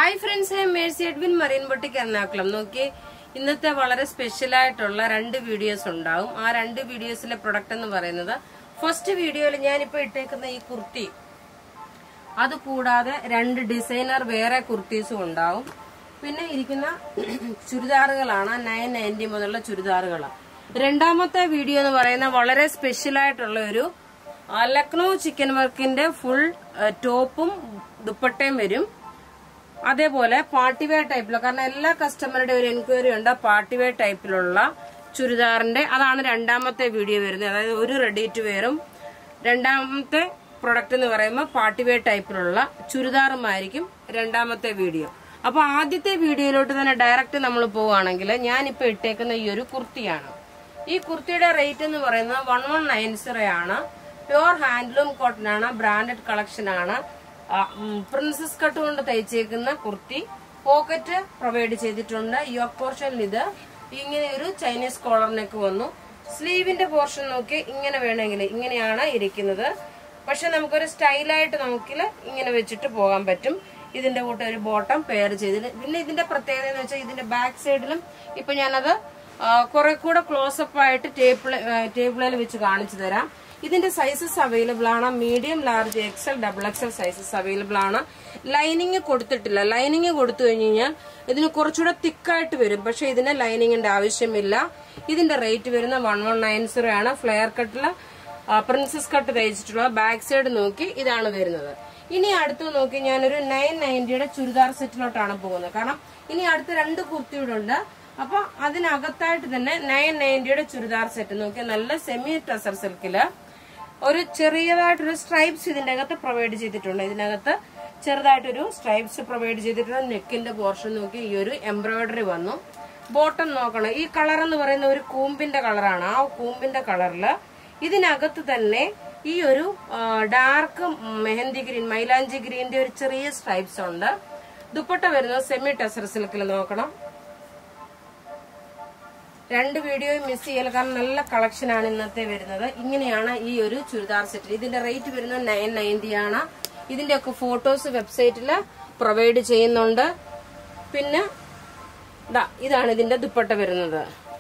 hi friends I Mercy Edwin Marian boutique Ernakulam നോക്കി ഇന്നത്തെ വളരെ സ്പെഷ്യൽ ആയിട്ടുള്ള രണ്ട് വീഡിയോസ് ഉണ്ടാവും ആ രണ്ട് വീഡിയോസിലെ പ്രൊഡക്റ്റ് എന്ന് പറയുന്നത് ഫസ്റ്റ് വീഡിയോയിൽ ഞാനിപ്പോ ഇട്ടേക്കുന്ന ഈ കുർത്തി അത് കൂടാതെ രണ്ട് ഡിസൈനർ വേറെ കുർത്തീസും ഉണ്ടാവും പിന്നെ ഇരിക്കുന്ന ചുരിദാറുകളാണ് നയൻ നയൻറ്റി മുതലുള്ള ചുരിദാറുകൾ രണ്ടാമത്തെ വീഡിയോ എന്ന് പറയുന്ന വളരെ സ്പെഷ്യൽ ആയിട്ടുള്ള ഒരു ആ, ലക്നൗ ചിക്കൻ വർക്കിന്റെ ഫുൾ ടോപ്പും ദുപ്പട്ടയും വരും അതേപോലെ പാർട്ടി വെയർ ടൈപ്പിലുള്ള കാരണം എല്ലാ കസ്റ്റമറുടെ ഒരു എൻക്വയറി ഉണ്ട് പാർട്ടി വെയർ ടൈപ്പിലുള്ള ചുരിദാറിന്റെ അതാണ് രണ്ടാമത്തെ വീഡിയോ വരുന്നത് അതായത് ഒരു റെഡി ടു വെയറും രണ്ടാമത്തെ പ്രൊഡക്റ്റ് എന്ന് പറയുമ്പോൾ പാർട്ടി വെയർ ടൈപ്പിലുള്ള ചുരിദാറുമായിരിക്കും രണ്ടാമത്തെ വീഡിയോ അപ്പൊ ആദ്യത്തെ വീഡിയോയിലോട്ട് തന്നെ ഡയറക്റ്റ് നമ്മൾ പോവുകയാണെങ്കിൽ ഞാനിപ്പോ ഇട്ടേക്കുന്ന ഈ ഒരു കുർത്തിയാണ് ഈ കുർത്തിയുടെ റേറ്റ് എന്ന് പറയുന്നത് വൺ വൺ നയൻ സീറോ ആണ് പ്യുവർ ഹാൻഡ്ലൂം കോട്ടൺ ആണ് ബ്രാൻഡഡ് കളക്ഷൻ ആണ് പ്രിൻസസ് കട്ട് കൊണ്ട് തയ്ച്ചേക്കുന്ന കുർത്തി പോക്കറ്റ് പ്രൊവൈഡ് ചെയ്തിട്ടുണ്ട് യോക്ക് പോർഷനിൽ ഇത് ഇങ്ങനെ ഒരു ചൈനീസ് കോളർ നെക്ക് വന്നു സ്ലീവിന്റെ പോർഷൻ നോക്കി ഇങ്ങനെ വേണമെങ്കിൽ ഇങ്ങനെയാണ് ഇരിക്കുന്നത് പക്ഷെ നമുക്കൊരു സ്റ്റൈലായിട്ട് നമുക്കിൽ ഇങ്ങനെ വെച്ചിട്ട് പോകാൻ പറ്റും ഇതിന്റെ കൂട്ട് ഒരു ബോട്ടം പെയർ ചെയ്തിട്ട് പിന്നെ ഇതിന്റെ പ്രത്യേകത എന്ന് വെച്ചാൽ ഇതിന്റെ ബാക്ക് സൈഡിലും ഇപ്പൊ ഞാനത് ആ, കുറെ കൂടെ ക്ലോസപ്പ് ആയിട്ട് ടേബിൾ ടേബിളിൽ വെച്ച് കാണിച്ചു തരാം ഇതിന്റെ സൈസസ് അവൈലബിൾ ആണ് medium large XL double XL sizes available ആണ് ലൈനിങ് കൊടുത്തിട്ടില്ല ലൈനിങ് കൊടുത്തു കഴിഞ്ഞ് കഴിഞ്ഞാൽ ഇതിന് കുറച്ചുകൂടെ തിക്കായിട്ട് വരും പക്ഷെ ഇതിന് ലൈനിങ്ങിന്റെ ആവശ്യമില്ല ഇതിന്റെ റേറ്റ് വരുന്ന വൺ വൺ നയൻ സീറോ ആണ് ഫ്ലെയർ കട്ടില് പ്രിൻസസ് കട്ട് തയ്ച്ചിട്ടുള്ള ബാക്ക് സൈഡ് നോക്കി ഇതാണ് വരുന്നത് ഇനി അടുത്ത് നോക്കി ഞാനൊരു നയൻ നയൻറ്റിയുടെ ചുരിദാർ സെറ്റിലോട്ടാണ് പോകുന്നത് കാരണം ഇനി അടുത്ത രണ്ട് കുർത്തിയുടെ ഉണ്ട് അപ്പൊ അതിനകത്തായിട്ട് തന്നെ നയൻ നയൻറ്റിയുടെ ചുരിദാർ സെറ്റ് നോക്കി നല്ല സെമി ടസർ സിൽക്കില് ഒരു ചെറിയതായിട്ടൊരു സ്ട്രൈപ്സ് ഇതിന്റെ അകത്ത് പ്രൊവൈഡ് ചെയ്തിട്ടുണ്ട് ഇതിനകത്ത് ചെറുതായിട്ടൊരു സ്ട്രൈപ്സ് പ്രൊവൈഡ് ചെയ്തിട്ടുണ്ട് നെക്കിന്റെ പോർഷൻ നോക്കി ഈ ഒരു എംബ്രോയിഡറി വന്നു ബോട്ടം നോക്കണം ഈ കളർ എന്ന് പറയുന്ന ഒരു കൂമ്പിന്റെ കളറാണ് ആ കൂമ്പിന്റെ കളറില് ഇതിനകത്ത് തന്നെ ഈ ഒരു ഡാർക്ക് മെഹന്തി ഗ്രീൻ മൈലാഞ്ചി ഗ്രീന്റെ ഒരു ചെറിയ സ്ട്രൈപ്സ് ഉണ്ട് ദുപ്പട്ട വരുന്നത് സെമി ടെസർ സിൽക്കിൽ നോക്കണം രണ്ട് വീഡിയോയും മിസ് ചെയ്യല കാരണം നല്ല കളക്ഷൻ ആണ് ഇന്നത്തെ വരുന്നത് ഇങ്ങനെയാണ് ഈ ഒരു ചുരിദാർ സെറ്റ് ഇതിന്റെ റേറ്റ് വരുന്നത് നയൻ നയൻറ്റി ആണ് ഇതിന്റെ ഒക്കെ ഫോട്ടോസ് വെബ്സൈറ്റിൽ പ്രൊവൈഡ് ചെയ്യുന്നുണ്ട് പിന്നെ ദാ ഇതാണ് ഇതിന്റെ ദുപ്പട്ട വരുന്നത്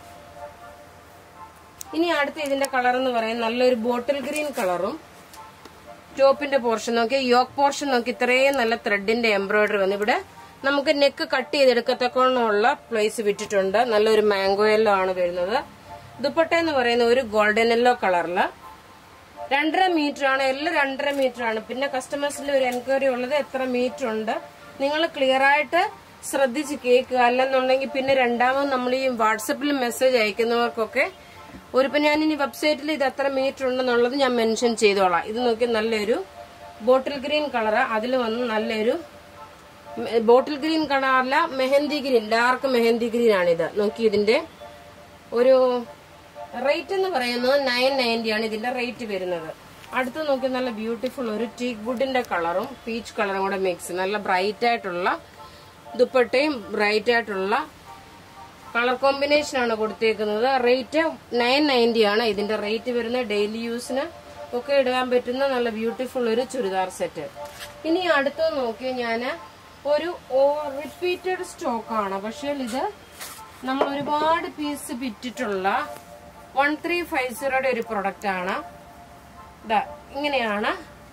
ഇനി അടുത്ത ഇതിന്റെ കളർ എന്ന് പറയുന്നത് നല്ലൊരു ബോട്ടിൽ ഗ്രീൻ കളറും ടോപ്പിന്റെ പോർഷൻ നോക്കി യോക്ക് പോർഷൻ നോക്കി ഇത്രയും നല്ല ത്രെഡിന്റെ എംബ്രോയിഡറി വന്നു ഇവിടെ നമുക്ക് നെക്ക് കട്ട് ചെയ്തെടുക്കത്തക്കോണമുള്ള പ്ലേസ് വിട്ടിട്ടുണ്ട് നല്ലൊരു മാംഗോ യെല്ലോ ആണ് വരുന്നത് ദുപ്പട്ട എന്ന് പറയുന്ന ഒരു ഗോൾഡൻ യെല്ലോ കളറില് രണ്ടര മീറ്റർ ആണ് എല്ലാം രണ്ടര മീറ്റർ ആണ് പിന്നെ കസ്റ്റമേഴ്സിന്റെ ഒരു എൻക്വയറി ഉള്ളത് എത്ര മീറ്റർ ഉണ്ട് നിങ്ങൾ ക്ലിയർ ആയിട്ട് ശ്രദ്ധിച്ച് കേൾക്കുക അല്ലെന്നുണ്ടെങ്കിൽ പിന്നെ രണ്ടാമത് നമ്മൾ ഈ വാട്സപ്പിൽ മെസ്സേജ് അയക്കുന്നവർക്കൊക്കെ ഒരു ഇപ്പൊ ഞാൻ ഇനി വെബ്സൈറ്റിൽ ഇത് എത്ര മീറ്റർ ഉണ്ടെന്നുള്ളത് ഞാൻ മെൻഷൻ ചെയ്തോളാം ഇത് നോക്കി നല്ലൊരു ബോട്ടിൽ ഗ്രീൻ കളറ് അതിൽ വന്ന് നല്ലൊരു ബോട്ടിൽ ഗ്രീൻ കളറല്ല mehendi green dark mehendi green ആണിത് നോക്കി ഇതിന്റെ ഒരു റേറ്റ് എന്ന് പറയുന്നത് നയൻ നയൻറ്റി ആണ് ഇതിന്റെ റേറ്റ് വരുന്നത് അടുത്ത് നോക്കി നല്ല ബ്യൂട്ടിഫുൾ ഒരു ടീക്ക് വുഡിന്റെ കളറും പീച്ച് കളറും കൂടെ മിക്സ് നല്ല ബ്രൈറ്റ് ആയിട്ടുള്ള ദുപ്പട്ടയും ബ്രൈറ്റ് ആയിട്ടുള്ള കളർ കോമ്പിനേഷൻ ആണ് കൊടുത്തേക്കുന്നത് റേറ്റ് നയൻ നയൻറ്റി ആണ് ഇതിന്റെ റേറ്റ് വരുന്നത് ഡെയിലി യൂസിന് ഒക്കെ ഇടാൻ പറ്റുന്ന നല്ല ബ്യൂട്ടിഫുൾ ഒരു ചുരിദാർ സെറ്റ് ഇനി അടുത്ത് നോക്കി ഞാൻ ഒരു റിപ്പീറ്റഡ് സ്റ്റോക്ക് ആണ് പക്ഷേ ഇത് നമ്മൾ ഒരുപാട് പീസ് വിറ്റിട്ടുള്ള വൺ ത്രീ ഫൈവ് സീറോയുടെ ഒരു പ്രൊഡക്റ്റ് ആണ് ദാ ഇങ്ങനെയാണ്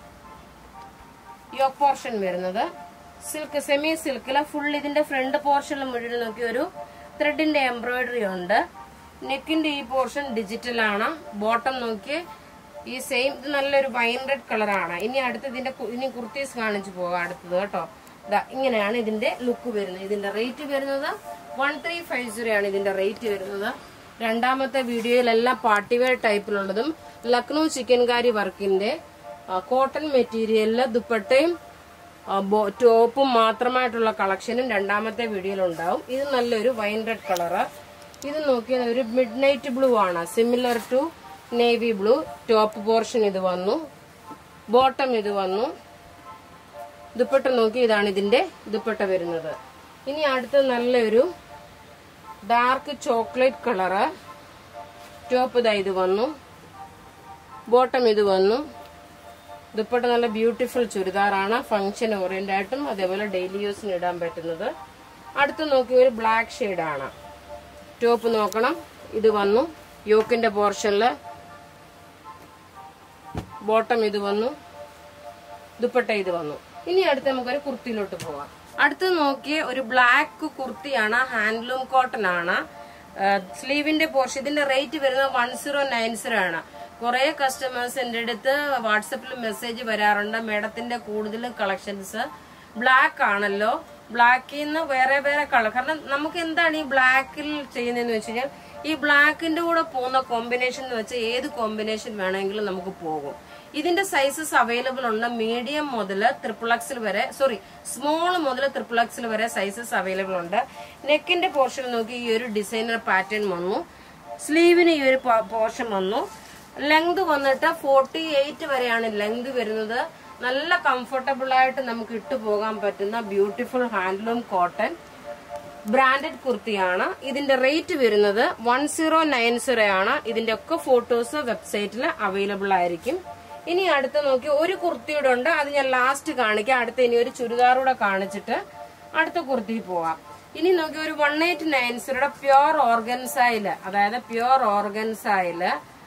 യോക്ക് പോർഷൻ വരുന്നത് സിൽക്ക് സെമി സിൽക്കില് ഫുൾ ഇതിന്റെ ഫ്രണ്ട് പോർഷനിൽ മുഴുവൻ നോക്കി ഒരു ത്രെഡിന്റെ എംബ്രോയിഡറി ഉണ്ട് നെക്കിന്റെ ഈ പോർഷൻ ഡിജിറ്റൽ ആണ് ബോട്ടം നോക്കി ഈ സെയിം ഇത് നല്ലൊരു വൈൻ റെഡ് കളറാണ് ഇനി അടുത്ത് ഇതിന്റെ കു- ഇനി കുർത്തീസ് കാണിച്ചു പോകാം അടുത്തത് കേട്ടോ ദാ ഇങ്ങനെയാണ് ഇതിന്റെ ലുക്ക് വരുന്നത് ഇതിന്റെ റേറ്റ് വരുന്നത് വൺ ത്രീ ഫൈവ് സീറോ ആണ് ഇതിന്റെ റേറ്റ് വരുന്നത് രണ്ടാമത്തെ വീഡിയോയിലെല്ലാം പാർട്ടി വെയർ ടൈപ്പിലുള്ളതും ലക്നൗ ചിക്കൻകാരി വർക്കിന്റെ കോട്ടൺ മെറ്റീരിയലില് ദുപ്പട്ടയും ആ, ബോ- ടോപ്പും മാത്രമായിട്ടുള്ള കളക്ഷനും രണ്ടാമത്തെ വീഡിയോയിൽ ഉണ്ടാവും ഇത് നല്ലൊരു വൈൻ റെഡ് കളറ് ഇത് നോക്കിയാൽ ഒരു മിഡ് നൈറ്റ് ബ്ലൂ ആണ് similar to navy blue top portion ഇത് വന്നു ബോട്ടം ഇത് വന്നു ദുപ്പട്ട നോക്കി ഇതാണ് ഇതിന്റെ ദുപ്പട്ട വരുന്നത് ഇനി അടുത്ത നല്ലൊരു ഡാർക്ക് ചോക്ലേറ്റ് കളറ് ടോപ്പ് ഇതാ ഇത് വന്നു ബോട്ടം ഇത് വന്നു ദുപ്പട്ട നല്ല ബ്യൂട്ടിഫുൾ ചുരിദാറാണ് ഫംഗ്ഷൻ ഓറിയന്റ് ആയിട്ടും അതേപോലെ ഡെയിലി യൂസിന് ഇടാൻ പറ്റുന്നത് അടുത്ത് നോക്കി ഒരു ബ്ലാക്ക് ഷെയ്ഡാണ് ടോപ്പ് നോക്കണം ഇത് വന്നു യോക്കിന്റെ പോർഷനില് ബോട്ടം ഇത് വന്നു ദുപ്പട്ട ഇത് വന്നു ഇനി അടുത്ത് നമുക്കൊരു കുർത്തിയിലോട്ട് പോവാം അടുത്ത് നോക്കിയ ഒരു ബ്ലാക്ക് കുർത്തിയാണ് ഹാൻഡ്ലൂം കോട്ടൺ ആണ് സ്ലീവിന്റെ പോർഷൻ ഇതിന്റെ റേറ്റ് വരുന്നത് വൺ സീറോ നയൻ സീറോ ആണ് കുറെ കസ്റ്റമേഴ്സ് എൻ്റെ അടുത്ത് വാട്സപ്പിൽ മെസ്സേജ് വരാറുണ്ട് മേഡത്തിന്റെ കൂടുതൽ കളക്ഷൻസ് ബ്ലാക്ക് ആണല്ലോ ബ്ലാക്കിൽ നിന്ന് വേറെ വേറെ കളർ കാരണം നമുക്ക് എന്താണ് ഈ ബ്ലാക്കിൽ ചെയ്യുന്നതെന്ന് വെച്ച് കഴിഞ്ഞാൽ ഈ ബ്ലാക്കിന്റെ കൂടെ പോകുന്ന കോമ്പിനേഷൻ എന്ന് വെച്ചാൽ ഏത് കോമ്പിനേഷൻ വേണമെങ്കിലും നമുക്ക് പോകും ഇതിന്റെ സൈസസ് അവൈലബിൾ ഉണ്ട് മീഡിയം മുതൽ ട്രിപ്പിൾ എക്സിൽ വരെ സോറി സ്മോൾ മുതൽ ട്രിപ്പിൾ എക്സിൽ വരെ സൈസസ് അവൈലബിൾ ഉണ്ട് നെക്കിന്റെ പോർഷൻ നോക്കി ഈ ഒരു ഡിസൈനർ പാറ്റേൺ വന്നു സ്ലീവിന് ഈ ഒരു പോർഷൻ വന്നു ലെങ്ത് വന്നിട്ട് ഫോർട്ടി എയ്റ്റ് വരെയാണ് ലെങ്ത് വരുന്നത് നല്ല കംഫർട്ടബിൾ ആയിട്ട് നമുക്ക് ഇട്ടു പോകാൻ പറ്റുന്ന ബ്യൂട്ടിഫുൾ ഹാൻഡ്ലൂം കോട്ടൺ ബ്രാൻഡഡ് കുർത്തിയാണ് ഇതിന്റെ റേറ്റ് വരുന്നത് വൺ സീറോ നയൻ സീറോ ആണ് ഇതിന്റെ ഒക്കെ ഫോട്ടോസ് വെബ്സൈറ്റിൽ അവൈലബിൾ ആയിരിക്കും ഇനി അടുത്ത് നോക്കി ഒരു കുർത്തിയുടെ ഉണ്ട് അത് ഞാൻ ലാസ്റ്റ് കാണിക്കാം അടുത്ത ഇനി ഒരു ചുരിദാറൂടെ കാണിച്ചിട്ട് അടുത്ത കുർത്തി പോവാം ഇനി നോക്കി ഒരു വൺ എയ്റ്റ് നയൻ സീറോയുടെ പ്യോർ ഓർഗൻസായില് അതായത് പ്യോർ ഓർഗൻസായില്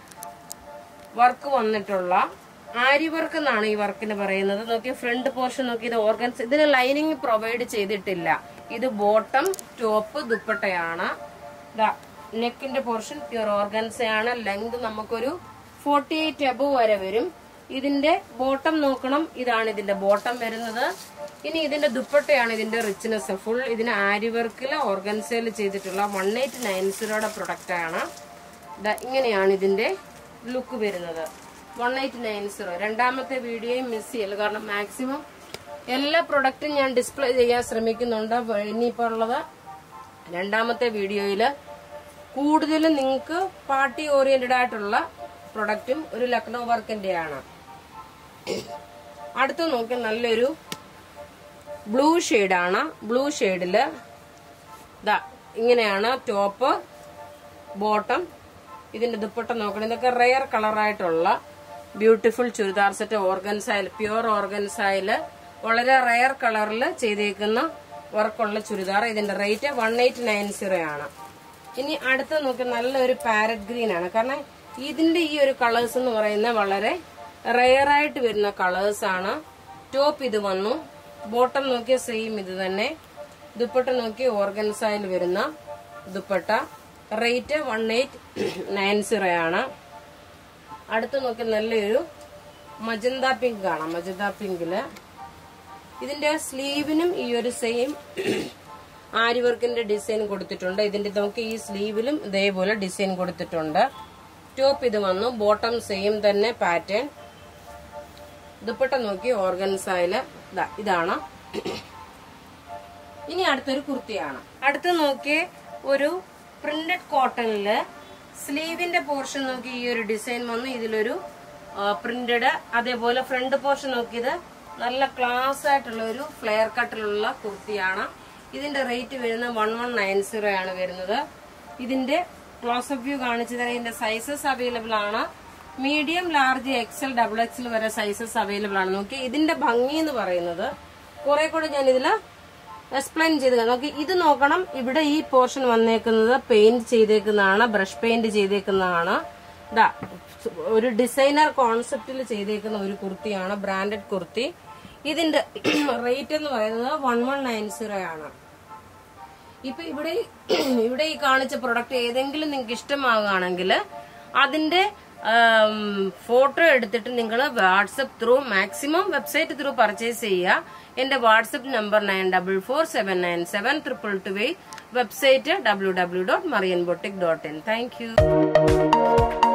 വർക്ക് വന്നിട്ടുള്ള ആരി വർക്ക് എന്നാണ് ഈ വർക്കിന് പറയുന്നത് നോക്കി ഫ്രണ്ട് പോർഷൻ നോക്കി ഇത് ഓർഗൻസ് ഇതിന് ലൈനിങ് പ്രൊവൈഡ് ചെയ്തിട്ടില്ല ഇത് ബോട്ടം ടോപ്പ് ദുപ്പട്ടയാണ് നെക്കിന്റെ പോർഷൻ പ്യൂർ ഓർഗൻസയാണ് ലെങ്ത് നമുക്കൊരു ഫോർട്ടി എയ്റ്റ് എബവ് വരെ വരും ഇതിന്റെ ബോട്ടം നോക്കണം ഇതാണ് ഇതിന്റെ ബോട്ടം വരുന്നത് ഇനി ഇതിന്റെ ദുപ്പട്ടയാണ് ഇതിന്റെ റിച്ച്നെസ് ഫുൾ ഇതിന് ആരി വർക്കിൽ ഓർഗൻസയിൽ ചെയ്തിട്ടുള്ള വൺ എയ്റ്റ് നയൻ സീറോയുടെ പ്രൊഡക്റ്റ് ആണ് ദാ ഇങ്ങനെയാണ് ഇതിന്റെ ലുക്ക് വരുന്നത് വൺ എയ്റ്റ് നയൻ സീറോ രണ്ടാമത്തെ വീഡിയോയും മിസ് ചെയ്യല് കാരണം മാക്സിമം എല്ലാ പ്രൊഡക്റ്റും ഞാൻ ഡിസ്പ്ലേ ചെയ്യാൻ ശ്രമിക്കുന്നുണ്ട് ഇനിയിപ്പോൾ ഉള്ളത് രണ്ടാമത്തെ വീഡിയോയില് കൂടുതലും നിങ്ങൾക്ക് പാർട്ടി ഓറിയന്റഡ് ആയിട്ടുള്ള പ്രൊഡക്റ്റും ഒരു ലക്നൗ വർക്കിന്റെയാണ് അടുത്ത് നോക്കി നല്ലൊരു ബ്ലൂ ഷെയ്ഡാണ് ബ്ലൂ ഷെയ്ഡില് ഇതാ ഇങ്ങനെയാണ് ടോപ്പ് ബോട്ടം ഇതിന്റെ ദുപ്പട്ട നോക്കണം ഇതൊക്കെ റെയർ കളറായിട്ടുള്ള ബ്യൂട്ടിഫുൾ ചുരിദാർ സെറ്റ് ഓർഗൻസായിൽ പ്യുവർ ഓർഗൻസായില് വളരെ റെയർ കളറിൽ ചെയ്തേക്കുന്ന വർക്കുള്ള ചുരിദാർ ഇതിന്റെ rate one eight nine zero ആണ് ഇനി അടുത്ത നോക്കി നല്ലൊരു പാരറ്റ് ഗ്രീൻ ആണ് കാരണം ഇതിന്റെ ഈ ഒരു കളേഴ്സ് എന്ന് പറയുന്നത് വളരെ റെയർ ആയിട്ട് വരുന്ന കളേഴ്സ് ആണ് ടോപ്പ് ഇത് വന്നു ബോട്ടം നോക്കിയ സെയിം ഇത് തന്നെ ദുപ്പട്ട നോക്കി ഓർഗൻസായിൽ വരുന്ന dupatta rate one eight nine zero ആണ് അടുത്ത് നോക്കി നല്ലൊരു മജന്ത പിങ്ക് കാണാം മജന്ത പിങ്കില് ഇതിന്റെ സ്ലീവിനും ഈ ഒരു സെയിം ആരി വർക്കിന്റെ ഡിസൈൻ കൊടുത്തിട്ടുണ്ട് ഇതിന്റെ നമുക്ക് ഈ സ്ലീവിലും ഇതേപോലെ ഡിസൈൻ കൊടുത്തിട്ടുണ്ട് ടോപ്പ് ഇത് വന്നു ബോട്ടം സെയിം തന്നെ പാറ്റേൺ ദുപ്പട്ട നോക്കി ഓർഗൻസായില് ഇതാണ് ഇനി അടുത്തൊരു കുർത്തിയാണ് അടുത്ത് നോക്കി ഒരു പ്രിന്റഡ് കോട്ടണില് സ്ലീവിന്റെ പോർഷൻ നോക്കി ഈ ഒരു ഡിസൈൻ വന്നു ഇതിലൊരു പ്രിന്റഡ് അതേപോലെ ഫ്രണ്ട് പോർഷൻ നോക്കിയത് നല്ല ക്ലാസ് ആയിട്ടുള്ള ഒരു ഫ്ലെയർ കട്ടിലുള്ള കുർത്തിയാണ് ഇതിന്റെ റേറ്റ് വരുന്നത് വൺ വൺ നയൻ സീറോ ആണ് വരുന്നത് ഇതിന്റെ ക്ലോസപ്പ് വ്യൂ കാണിച്ചു തരാം ഇതിന്റെ സൈസസ് അവൈലബിൾ ആണ് medium large XL double XL വരെ സൈസസ് അവൈലബിൾ ആണ് നോക്കി ഇതിന്റെ ഭംഗി എന്ന് പറയുന്നത് കുറെ കൂടെ ഞാൻ ഇതില് എക്സ്പ്ലെയിൻ ചെയ്ത് നോക്കി ഇത് നോക്കണം ഇവിടെ ഈ പോർഷൻ വന്നേക്കുന്നത് പെയിന്റ് ചെയ്തേക്കുന്നതാണ് ബ്രഷ് പെയിന്റ് ചെയ്തേക്കുന്നതാണ് ഇതാ ഒരു ഡിസൈനർ കോൺസെപ്റ്റിൽ ചെയ്തേക്കുന്ന ഒരു കുർത്തിയാണ് ബ്രാൻഡഡ് കുർത്തി ഇതിന്റെ റേറ്റ് എന്ന് പറയുന്നത് വൺ വൺ നയൻ സീറോ ആണ് ഇപ്പൊ ഇവിടെ ഇവിടെ ഈ കാണിച്ച പ്രൊഡക്റ്റ് ഏതെങ്കിലും നിങ്ങൾക്ക് ഇഷ്ടമാകുകയാണെങ്കിൽ അതിന്റെ ഫോട്ടോ എടുത്തിട്ട് നിങ്ങൾ WhatsApp through maximum website through purchase ചെയ്യുക എന്റെ WhatsApp number nine double four seven nine seven triple two eight website W W dot Marian boutique dot in thank U